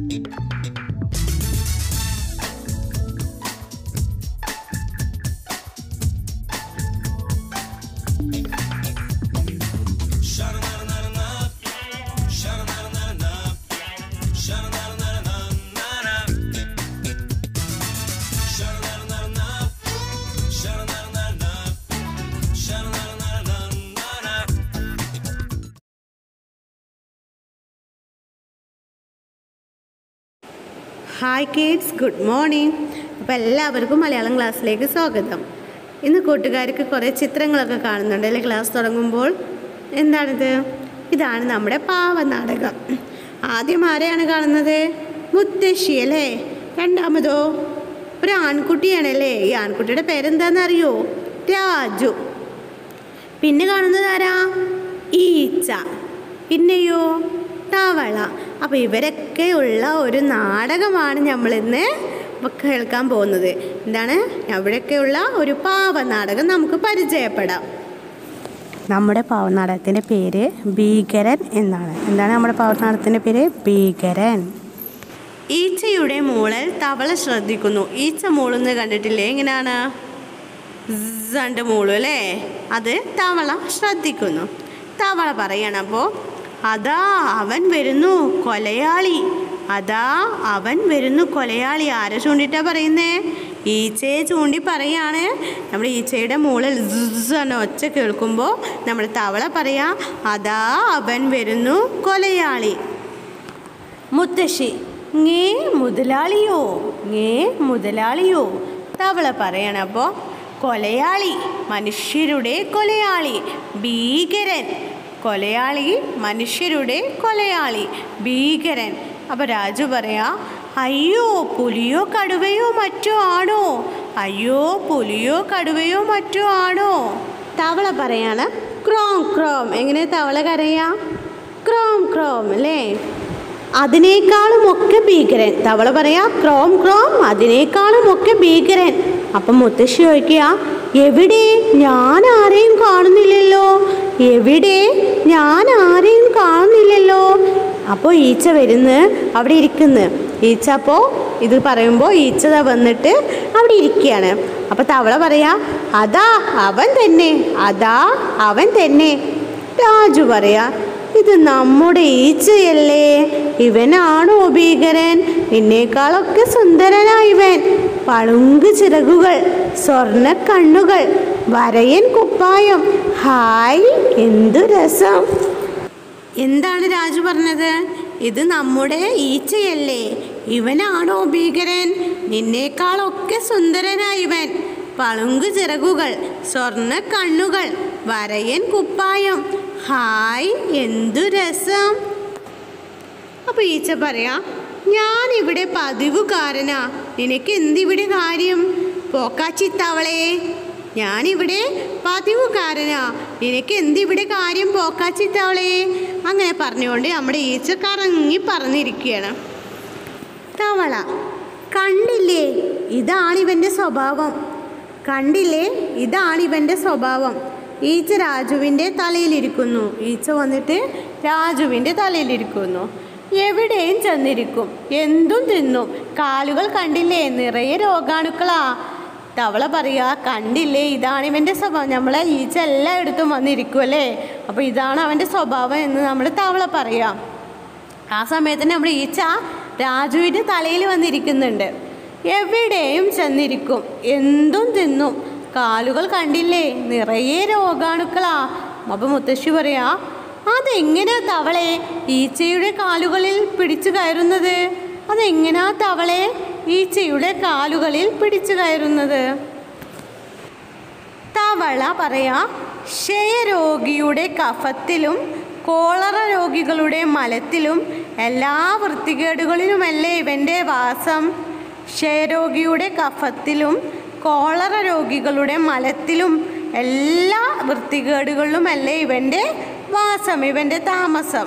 hi kids good morning അപ്പോൾ എല്ലാവർക്കും മലയാളം ക്ലാസ്സിലേക്ക് സ്വാഗതം ഇന്ന് കൂട്ടുകാർക്ക് കുറേ ചിത്രങ്ങളൊക്കെ കാണുന്നുണ്ട് അല്ലേ ക്ലാസ് തുടങ്ങുമ്പോൾ എന്താണിത് ഇതാണ് നമ്മുടെ പാവനാടകം ആദ്യം ആരെയാണ് കാണുന്നത് മുത്തശ്ശി അല്ലേ രണ്ടാമതോ ഒരു ആൺകുട്ടിയാണല്ലേ ഈ ആൺകുട്ടിയുടെ പേരെന്താണെന്ന് അറിയോ രാജു പിന്നെ കാണുന്നത് ആരാ ഈച്ച പിന്നെയോ തവള അപ്പോൾ ഇവരൊക്കെ ഉള്ള ഒരു നാടകമാണ് നമ്മളിന്ന് കേൾക്കാൻ പോകുന്നത് എന്താണ് അവിടെയൊക്കെയുള്ള ഒരു പാവനാടകം നമുക്ക് പരിചയപ്പെടാം നമ്മുടെ പാവനാടകത്തിൻ്റെ പേര് ഭീകരൻ എന്നാണ് എന്താണ് നമ്മുടെ പാവനാടകത്തിൻ്റെ പേര് ഭീകരൻ ഈച്ചയുടെ മൂളൽ തവള ശ്രദ്ധിക്കുന്നു ഈച്ച മൂളുന്നത് കണ്ടിട്ടില്ലേ എങ്ങനെയാണ് രണ്ട് മൂളും അല്ലേ അത് തവള ശ്രദ്ധിക്കുന്നു തവള പറയണം അപ്പോൾ അതാ അവൻ വരുന്നു കൊലയാളി അതാ അവൻ വരുന്നു കൊലയാളി ആരെ ചൂണ്ടിട്ടാ പറയുന്നേ ഈച്ചയെ ചൂണ്ടി പറയാണ് നമ്മുടെ ഈച്ചയുടെ മുകളിൽ സ് എന്ന ഒച്ച കേൾക്കുമ്പോൾ നമ്മൾ തവള പറയാ അതാ അവൻ വരുന്നു കൊലയാളി മുത്തശ്ശി ngേ മുതലാളിയോ ngേ മുതലാളിയോ തവള പറയണം അപ്പോൾ കൊലയാളി മനുഷ്യരുടെ കൊലയാളി ഭീകരൻ കൊലയാളി മനുഷ്യരുടെ കൊലയാളി ഭീകരൻ അപ്പോൾ രാജു പറയാ അയ്യോ പുലിയോ കടുവയോ മറ്റോ ആണോ അയ്യോ പുലിയോ കടുവയോ മറ്റോ ആണോ തവള പറയാണ് ക്രോം ക്രോം എങ്ങനെ തവള കരയാ ക്രോം ക്രോം അല്ലേ അതിനേക്കാളും ഒക്കെ ഭീകരൻ തവള പറയാ ക്രോം ക്രോം അതിനേക്കാളും ഒക്കെ ഭീകരൻ അപ്പം മുത്തശ്ശി ചോദിക്കുക എവിടെ ഞാൻ ആരെയും കാണുന്നില്ലല്ലോ എവിടെ ഞാൻ ആരെയും കാണുന്നില്ലല്ലോ അപ്പോൾ ഈച്ച വരുന്ന് അവിടെ ഇരിക്കുന്നു ഈച്ച അപ്പോൾ ഇത് പറയുമ്പോൾ ഈച്ച ദാ വന്നിട്ട് അവിടെ ഇരിക്കുകയാണ് അപ്പോൾ തവള പറയാ അതാ അവൻ തന്നെ അതാ അവൻ തന്നെ രാജു പറയാ ഇത് നമ്മുടെ ഈച്ചയല്ലേ ഇവനാണോ ഭീകരൻ നിന്നേക്കാളൊക്കെ സുന്ദരനാ ഇവൻ പളുങ്ക് ചിറകുകൾ സ്വർണ്ണ കണ്ണുകൾ വരയൻ കുപ്പായം ഹായ് എന്തു രസം എന്താണ് രാജു പറഞ്ഞത് ഇത് നമ്മുടെ ഈച്ചയല്ലേ ഇവനാണോ ഭീകരൻ നിന്നേക്കാളൊക്കെ സുന്ദരനാ ഇവൻ പളുങ്ക് ചിറകുകൾ സ്വർണ്ണ കണ്ണുകൾ വരയൻ കുപ്പായം ഹായ് എന്തു രസം അപ്പൊ ഈച്ച പറയാ ഞാൻ ഇവിടെ പതിവുകാരനാ നിനക്ക് എന്തിവിടെ കാര്യം പോക്കാച്ചിത്തവളെ ഞാനിവിടെ പതിവുകാരനാ നിനക്ക് എന്തിവിടെ കാര്യം പോക്കാച്ചിത്തവളെ അങ്ങനെ പറഞ്ഞുകൊണ്ട് നമ്മുടെ ഈച്ച കറങ്ങി പറഞ്ഞിരിക്കുകയാണ് തവള കണ്ടില്ലേ ഇതാണ് ഇവൻ്റെ സ്വഭാവം കണ്ടില്ലേ ഇതാണ് ഇവൻ്റെ സ്വഭാവം ഈച്ച രാജുവിൻ്റെ തലയിലിരിക്കുന്നു ഈച്ച വന്നിട്ട് രാജുവിൻ്റെ തലയിലിരിക്കുന്നു എവിടെയും ചെന്നിരിക്കും എന്തും തിന്നും കാലുകൾ കണ്ടില്ലേ നിറയെ രോഗാണുക്കളാ തവള പറയാ കണ്ടില്ലേ ഇതാണ് ഇവൻ്റെ സ്വഭാവം നമ്മളെ ഈച്ച എല്ലായിടത്തും വന്നിരിക്കും അല്ലേ അപ്പോൾ ഇതാണ് അവൻ്റെ സ്വഭാവം എന്ന് നമ്മൾ തവള പറയാം ആ സമയത്ത് നമ്മുടെ ഈച്ച രാജുവിൻ്റെ തലയിൽ വന്നിരിക്കുന്നുണ്ട് എവിടെയും ചെന്നിരിക്കും എന്തും തിന്നും കാലുകൾ കണ്ടില്ലേ നിറയെ രോഗാണുക്കളാ അപ്പൊ മുത്തശ്ശി പറയാ അതെങ്ങനെയാ തവളെ ഈച്ചയുടെ കാലുകളിൽ പിടിച്ചു കയറുന്നത് അതെങ്ങനെയാ തവളെ ഈച്ചയുടെ കാലുകളിൽ പിടിച്ചു കയറുന്നത് തവള പറയാ ക്ഷയരോഗിയുടെ കഫത്തിലും കോളറ രോഗികളുടെ മലത്തിലും എല്ലാ വൃത്തികേടുകളിലുമല്ലേ ഇവൻ്റെ വാസം ക്ഷയരോഗിയുടെ കഫത്തിലും കോളറ രോഗികളുടെ മലത്തിലും എല്ലാ വൃത്തികേടുകളിലുമല്ലേ ഇവൻ്റെ വാസം ഇവൻ്റെ താമസം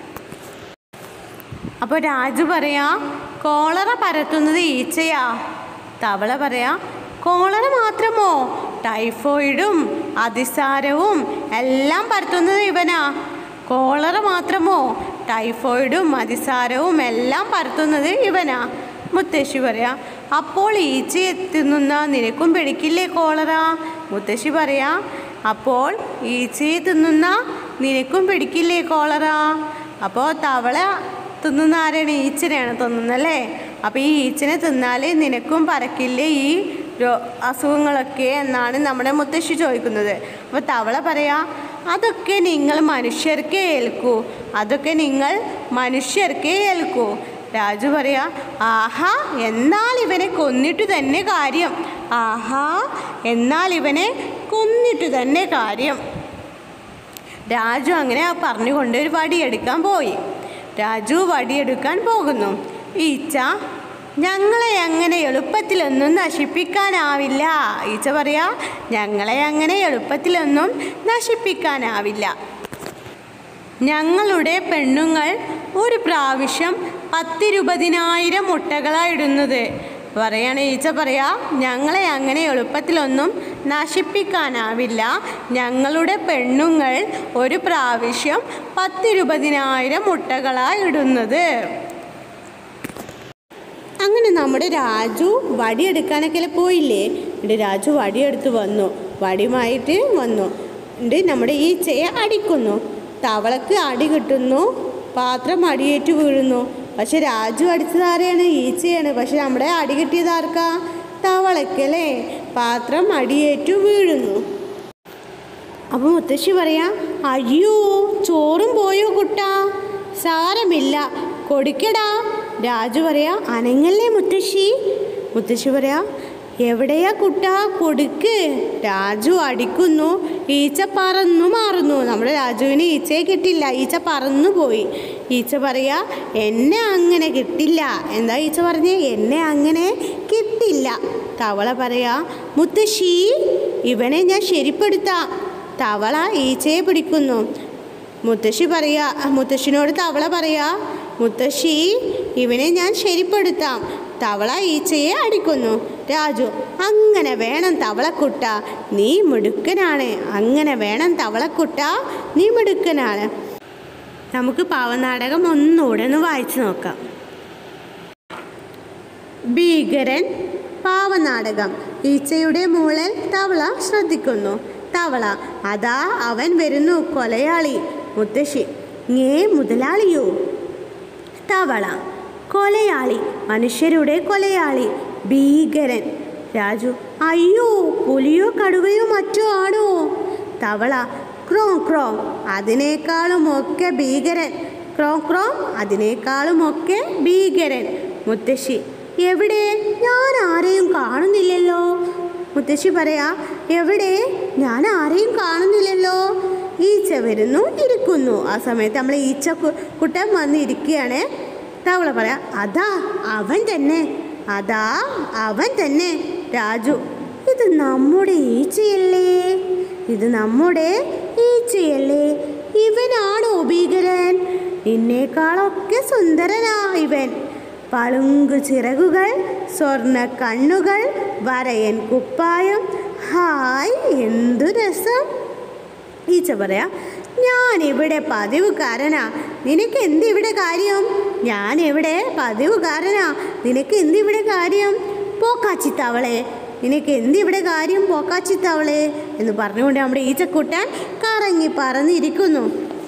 അപ്പോൾ രാജു പറയാ കോളറ പരത്തുന്നത് ഈച്ചയാ തവള പറയാ കോളറ മാത്രമോ ടൈഫോയിഡും അതിസാരവും എല്ലാം പരത്തുന്നത് ഇവനാ കോളറ മാത്രമോ ടൈഫോയിഡും അതിസാരവും എല്ലാം പരത്തുന്നത് ഇവനാ മുത്തശ്ശി പറയാ അപ്പോൾ ഈച്ചയെ തിന്നുന്ന നിനക്കും പിടിക്കില്ലേ കോളറ മുത്തശ്ശി പറയാ അപ്പോൾ ഈച്ചയെ തിന്നുന്ന നിനക്കും പിടിക്കില്ലേ കോളറ അപ്പോൾ തവള തിന്നുന്ന ആരാണ് ഈച്ചനെയാണ് തിന്നുന്നല്ലേ അപ്പോൾ ഈ ഈച്ചനെ തിന്നാൽ നിനക്കും പരക്കില്ലേ ഈ രോ അസുഖങ്ങളൊക്കെ എന്നാണ് നമ്മുടെ മുത്തശ്ശി ചോദിക്കുന്നത് അപ്പോൾ തവള പറയാ അതൊക്കെ നിങ്ങൾ മനുഷ്യർക്കേ ഏൽക്കൂ അതൊക്കെ നിങ്ങൾ മനുഷ്യർക്കേ ഏൽക്കൂ രാജു പറയാ ആഹാ എന്നാൽ ഇവനെ കൊന്നിട്ട് തന്നെ കാര്യം ആഹാ എന്നാൽ ഇവനെ കൊന്നിട്ട് തന്നെ കാര്യം രാജു അങ്ങനെ പറഞ്ഞുകൊണ്ട് ഒരു വടിയെടുക്കാൻ പോയി രാജു വടിയെടുക്കാൻ പോകുന്നു ഈച്ച ഞങ്ങളെ അങ്ങനെ എളുപ്പത്തിലൊന്നും നശിപ്പിക്കാനാവില്ല ഈച്ച പറയാ ഞങ്ങളെ അങ്ങനെ എളുപ്പത്തിലൊന്നും നശിപ്പിക്കാനാവില്ല ഞങ്ങളുടെ പെണ്ണുങ്ങൾ ഒരു പ്രാവശ്യം പത്തിരുപതിനായിരം മുട്ടകളാണ് ഇടുന്നത് പറയാണ് ഈച്ച പറയാ ഞങ്ങളെ അങ്ങനെ എളുപ്പത്തിലൊന്നും നശിപ്പിക്കാനാവില്ല ഞങ്ങളുടെ പെണ്ണുങ്ങൾ ഒരു പ്രാവശ്യം പത്തിരുപതിനായിരം മുട്ടകളാണ് ഇടുന്നത് അങ്ങനെ നമ്മുടെ രാജു വടിയെടുക്കാനൊക്കെ പോയില്ലേ എന്നിട്ട് രാജു വടിയെടുത്ത് വന്നു വടിയുമായിട്ട് വന്നു എന്നിട്ട് നമ്മുടെ ഈച്ചയെ അടിക്കുന്നു തവളക്ക് അടി കിട്ടുന്നു പാത്രം അടിയേറ്റ് വീഴുന്നു പക്ഷെ രാജു അടിച്ചത് ആരെയാണ് ഈച്ചയാണ് പക്ഷെ നമ്മുടെ അടി കിട്ടിയത് ആർക്കാ തവളക്കല്ലേ പാത്രം അടിയേറ്റു വീഴുന്നു അപ്പോൾ മുത്തശ്ശി പറയാ അയ്യോ ചോറും പോയോ കുട്ടാ സാരമില്ല കൊടുക്കടാ രാജു പറയാ അനങ്ങല്ലേ മുത്തശ്ശി മുത്തശ്ശി പറയാ എവിടെയാ കുട്ടാ കൊടുക്ക് രാജു അടിക്കുന്നു ഈച്ച പറന്നു മാറുന്നു നമ്മുടെ രാജുവിന് ഈച്ചയെ കിട്ടില്ല ഈച്ച പറന്നു പോയി ഈച്ച പറയാ എന്നെ അങ്ങനെ കിട്ടില്ല എന്താ ഈച്ച പറഞ്ഞേ എന്നെ അങ്ങനെ കിട്ടില്ല തവള പറയാ മുത്തശ്ശി ഇവനെ ഞാൻ ശരിപ്പെടുത്താം തവള ഈച്ചയെ പിടിക്കുന്നു മുത്തശ്ശി പറയാ മുത്തശ്ശിനോട് തവള പറയാ മുത്തശ്ശി ഇവനെ ഞാൻ ശരിപ്പെടുത്താം തവള ഈച്ചയെ അടിക്കുന്നു രാജു അങ്ങനെ വേണം തവളക്കുട്ട നീ മിടുക്കനാണ് അങ്ങനെ വേണം തവളക്കുട്ട നീ മിടുക്കനാണ് നമുക്ക് പാവനാടകം ഒന്നുകൂടെ ഒന്ന് വായിച്ചു നോക്കാം ഭീകരൻ പാവനാടകം ഈച്ചയുടെ മൂളൽ തവള ശ്രദ്ധിക്കുന്നു തവള അതാ അവൻ വരുന്നു കൊലയാളി മുത്തശ്ശി ഞേ മുതലാളിയോ തവള കൊലയാളി മനുഷ്യരുടെ കൊലയാളി ഭീകരൻ രാജു അയ്യോ പുലിയോ കടുവയോ മറ്റോ ആണോ തവള ക്രോ ക്രോ അതിനേക്കാളും ഒക്കെ ഭീകരൻ ക്രോ ക്രോ അതിനേക്കാളും ഒക്കെ ഭീകരൻ മുത്തശ്ശി എവിടെ ഞാൻ ആരെയും കാണുന്നില്ലല്ലോ മുത്തശ്ശി പറയാ എവിടെ ഞാൻ ആരെയും കാണുന്നില്ലല്ലോ ഈച്ച വരുന്നു ഇരിക്കുന്നു ആ സമയത്ത് നമ്മൾ ഈച്ച കു- കുട്ടൻ വന്ന് ഇരിക്കുകയാണ് തവള പറയാ അതാ അവൻ തന്നെ അതാ അവൻ തന്നെ രാജു ഇത് നമ്മുടെ ഈച്ചയല്ലേ ഇത് നമ്മുടെ ഈച്ചയല്ലേ ഇവനാണോ ഭീകരൻ നിന്നേക്കാളൊക്കെ സുന്ദരനാ ഇവൻ പളുങ്കു ചിറകുകൾ സ്വർണ്ണ കണ്ണുകൾ വരയൻ കുപ്പായം ഹായ് എന്തു രസം ഈച്ച പറയാ ഞാൻ ഇവിടെ പതിവുകാരനാ നിനക്ക് എന്തിവിടെ കാര്യം ഞാൻ ഇവിടെ പതിവുകാരനാ നിനക്ക് എന്തിവിടെ കാര്യം പോക്കാച്ചിത്തവളെ നിനക്ക് എന്തിവിടെ കാര്യം പോക്കാച്ചിത്തവളെ എന്ന് പറഞ്ഞുകൊണ്ട് നമ്മുടെ ഈച്ചക്കുട്ടൻ കറങ്ങി പറന്നിരിക്കുന്നു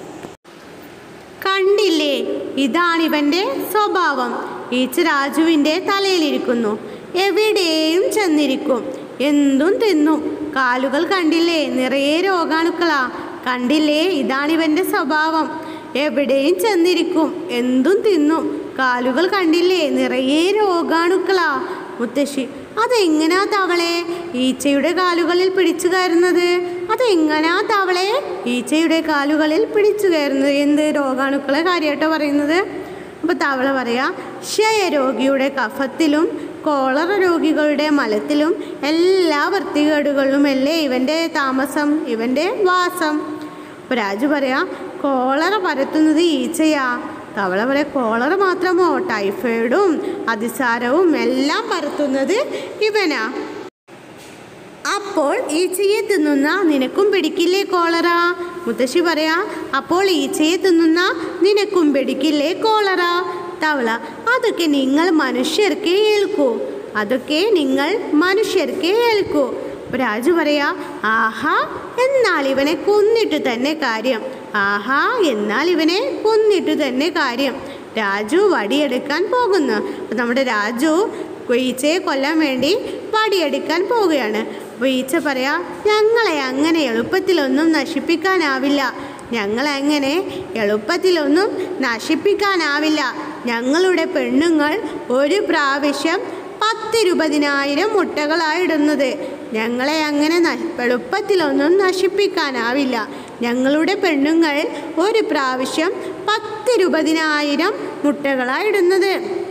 കണ്ടില്ലേ ഇതാണിവൻ്റെ സ്വഭാവം ഈച്ച രാജുവിൻ്റെ തലയിലിരിക്കുന്നു എവിടെയും ചെന്നിരിക്കും എന്തും തിന്നും കാലുകൾ കണ്ടില്ലേ നിറയെ രോഗാണുക്കളാ കണ്ടില്ലേ ഇതാണിവൻ്റെ സ്വഭാവം എവിടെയും ചെന്നിരിക്കും എന്തും തിന്നും കാലുകൾ കണ്ടില്ലേ നിറയെ രോഗാണുക്കളാ മുത്തശ്ശി അതെങ്ങനാ തവളെ ഈച്ചയുടെ കാലുകളിൽ പിടിച്ചു കയറുന്നത് അതെങ്ങനാ തവളെ ഈച്ചയുടെ കാലുകളിൽ പിടിച്ചു കയറുന്നത് എന്ത് രോഗാണുക്കളെ കാര്യമായിട്ടോ പറയുന്നത് അപ്പോൾ തവള പറയാ ക്ഷയരോഗിയുടെ കഫത്തിലും കോളറ രോഗികളുടെ മലത്തിലും എല്ലാ വൃത്തികേടുകളിലുമല്ലേ ഇവൻ്റെ താമസം ഇവൻ്റെ വാസം അപ്പോൾ രാജു പറയാ കോളറ പരത്തുന്നത് ഈച്ചയാ തവള പറയാ കോളറ മാത്രമോ ടൈഫോയിഡും അതിസാരവും എല്ലാം പരത്തുന്നത് ഇവനാ അപ്പോൾ ഈച്ചയെ തിന്നുന്ന നിനക്കും പിടിക്കില്ലേ കോളറ മുത്തശ്ശി പറയാ അപ്പോൾ ഈച്ചയെ തിന്നുന്ന നിനക്കും പിടിക്കില്ലേ കോളറ തവള അതൊക്കെ നിങ്ങൾ മനുഷ്യർക്ക് ഏൽക്കൂ അതൊക്കെ നിങ്ങൾ മനുഷ്യർക്ക് ഏൽക്കൂ അപ്പോൾ രാജു പറയാ ആഹാ എന്നാൽ ഇവനെ കൊന്നിട്ട് തന്നെ കാര്യം ആഹാ എന്നാൽ ഇവനെ കൊന്നിട്ട് തന്നെ കാര്യം രാജു വടിയെടുക്കാൻ പോകുന്നു അപ്പം നമ്മുടെ രാജു ഈച്ചയെ കൊല്ലാൻ വേണ്ടി വടിയെടുക്കാൻ പോവുകയാണ് അപ്പോൾ ഈച്ച പറയാ ഞങ്ങളെ അങ്ങനെ എളുപ്പത്തിലൊന്നും നശിപ്പിക്കാനാവില്ല ഞങ്ങളെങ്ങനെ എളുപ്പത്തിലൊന്നും നശിപ്പിക്കാനാവില്ല ഞങ്ങളുടെ പെണ്ണുങ്ങൾ ഒരു പ്രാവശ്യം പത്തിരുപതിനായിരം മുട്ടകളായിടുന്നത് ഞങ്ങളെ അങ്ങനെ ന- എളുപ്പത്തിലൊന്നും നശിപ്പിക്കാനാവില്ല ഞങ്ങളുടെ പെണ്ണുങ്ങൾ ഒരു പ്രാവശ്യം പത്തിരുപതിനായിരം മുട്ടകളായിടുന്നത്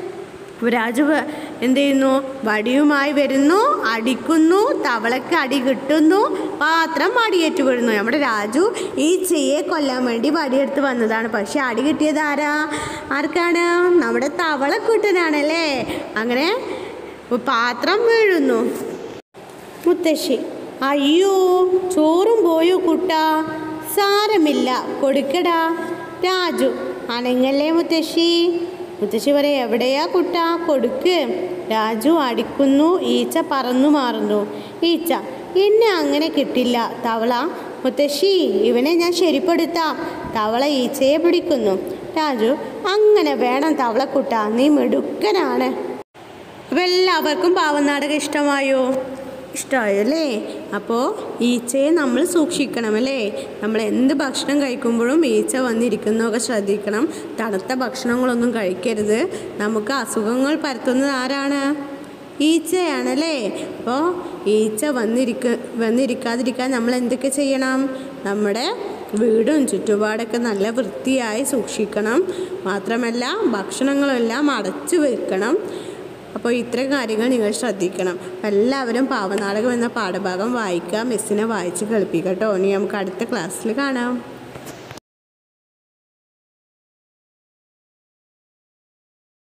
രാജു വ- എന്ത് ചെയ്യുന്നു വടിയുമായി വരുന്നു അടിക്കുന്നു തവളയ്ക്ക് അടി കിട്ടുന്നു പാത്രം അടിയേറ്റ് വീഴുന്നു നമ്മുടെ രാജു ഈ ചെയ്യെ കൊല്ലാൻ വേണ്ടി വടിയെടുത്ത് വന്നതാണ് പക്ഷെ അടി കിട്ടിയത് ആരാ ആർക്കാണ് നമ്മുടെ തവളക്കുട്ടനാണല്ലേ അങ്ങനെ പാത്രം വീഴുന്നു മുത്തശ്ശി അയ്യോ ചോറും പോയോ കുട്ടാ സാരമില്ല കൊടുക്കടാ രാജു അനങ്ങല്ലേ മുത്തശ്ശി മുത്തശ്ശി പറയാം എവിടെയാ കുട്ടാ കൊടുക്ക് രാജു അടിക്കുന്നു ഈച്ച പറന്നു മാറുന്നു ഈച്ച എന്നെ അങ്ങനെ കിട്ടില്ല തവള മുത്തശ്ശി ഇവനെ ഞാൻ ശരിപ്പെടുത്താം തവള ഈച്ചയെ പിടിക്കുന്നു രാജു അങ്ങനെ വേണം തവളക്കുട്ട നീ മിടുക്കനാണ് അപ്പോൾ എല്ലാവർക്കും പാവനാടകം ഇഷ്ടമായോ ഇഷ്ടമായോ അല്ലേ അപ്പോൾ ഈച്ചയെ നമ്മൾ സൂക്ഷിക്കണം അല്ലേ നമ്മൾ എന്ത് ഭക്ഷണം കഴിക്കുമ്പോഴും ഈച്ച വന്നിരിക്കുന്നതൊക്കെ ശ്രദ്ധിക്കണം തണുത്ത ഭക്ഷണങ്ങളൊന്നും കഴിക്കരുത് നമുക്ക് അസുഖങ്ങൾ പരത്തുന്നത് ആരാണ് ഈച്ചയാണല്ലേ അപ്പോൾ ഈച്ച വന്നിരിക്ക വന്നിരിക്കാതിരിക്കാൻ നമ്മൾ എന്തൊക്കെ ചെയ്യണം നമ്മുടെ വീടും ചുറ്റുപാടൊക്കെ നല്ല വൃത്തിയായി സൂക്ഷിക്കണം മാത്രമല്ല ഭക്ഷണങ്ങളെല്ലാം അടച്ചു വെക്കണം അപ്പോൾ ഇത്രയും കാര്യങ്ങൾ നിങ്ങൾ ശ്രദ്ധിക്കണം എല്ലാവരും പാവനാടകം എന്ന പാഠഭാഗം വായിക്കുക മിസ്സിനെ വായിച്ച് കളിപ്പിക്കട്ടോ ഇനി നമുക്ക് അടുത്ത ക്ലാസ്സിൽ കാണാം